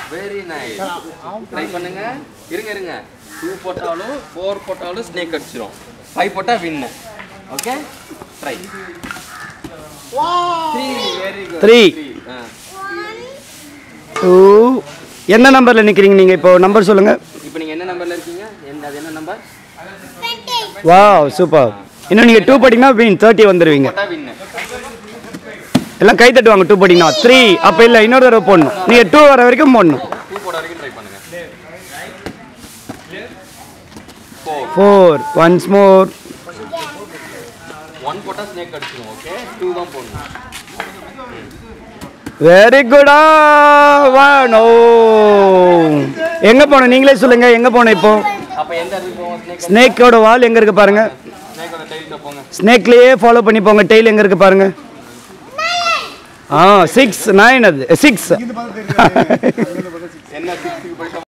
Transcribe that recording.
Very nice try பண்ணுங்க இருங்க இருங்க டூ போட்டாலும் ஃபோர் போட்டாலும் ஸ்னேக் அடிச்சிரும் ஃபைவ் போட்டால் win okay try three very good Three. ஆ டூ என்ன நம்பரில் நிற்கிறீங்க நீங்கள் இப்போ நம்பர் சொல்லுங்கள் இப்போ நீங்கள் என்ன நம்பரில் இருக்கீங்க என்ன அது என்ன நம்பர் வா சூப்பர் இன்னும் நீங்கள் டூ படிங்கன்னா வின் தேர்ட்டி வந்துடுவீங்க போட்டால் வின்னு எல்லாம் கை தட்டுவாங்க டூ படிங்கன்னா த்ரீ அப்போ இல்லை இன்னொரு தடவை போடணும் நீங்கள் டூ வர வரைக்கும் போடணும் டூ போட வரைக்கும் ட்ரை பண்ணுங்க four four once more one போட்டால் ஸ்னேக் அடிச்சிரும் ஓகே டூ தான் போடணும் வெரி குடா ஒன் ஓ எங்கே போகணும் நீங்களே சொல்லுங்கள் எங்கே போகணும் இப்போ அப்போ எந்த இடத்துக்கு போவோம் ஸ்னேக் ஸ்னேக்கோட வால் எங்கே இருக்கு பாருங்க ஸ்னேக்கோட டைல்கிட்ட போங்க ஸ்னேக்லேயே ஃபாலோ பண்ணி போங்க டெய்ல் எங்கே இருக்கு பாருங்க ஆ சிக்ஸ் நைன் அது சிக்ஸ் என்ன சிக்ஸுக்கு போயிட்டு